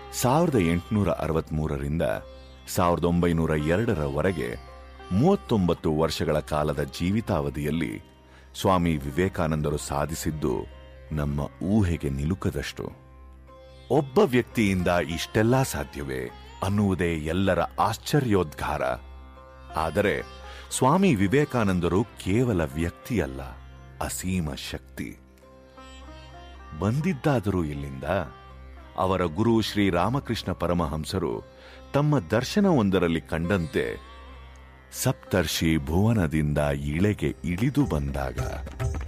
ಸಾವಿರದ ಎಂಟುನೂರ ಅರವತ್ಮೂರರಿಂದ ಸಾವಿರದ ಒಂಬೈನೂರ ಎರಡರವರೆಗೆ ಮೂವತ್ತೊಂಬತ್ತು ವರ್ಷಗಳ ಕಾಲದ ಜೀವಿತಾವಧಿಯಲ್ಲಿ ಸ್ವಾಮಿ ವಿವೇಕಾನಂದರು ಸಾಧಿಸಿದ್ದು ನಮ್ಮ ಊಹೆಗೆ ನಿಲುಕದಷ್ಟು ಒಬ್ಬ ವ್ಯಕ್ತಿಯಿಂದ ಇಷ್ಟೆಲ್ಲ ಸಾಧ್ಯವೇ ಅನ್ನುವುದೇ ಎಲ್ಲರ ಆಶ್ಚರ್ಯೋದ್ಗಾರ ಆದರೆ ಸ್ವಾಮಿ ವಿವೇಕಾನಂದರು ಕೇವಲ ವ್ಯಕ್ತಿಯಲ್ಲ ಅಸೀಮ ಶಕ್ತಿ ಬಂದಿದ್ದಾದರೂ ಇಲ್ಲಿಂದ ಅವರ ಗುರು ಶ್ರೀರಾಮಕೃಷ್ಣ ಪರಮಹಂಸರು ತಮ್ಮ ದರ್ಶನವೊಂದರಲ್ಲಿ ಕಂಡಂತೆ ಸಪ್ತರ್ಷಿ ಭುವನದಿಂದ ಇಳೆಗೆ ಇಳಿದು ಬಂದಾಗ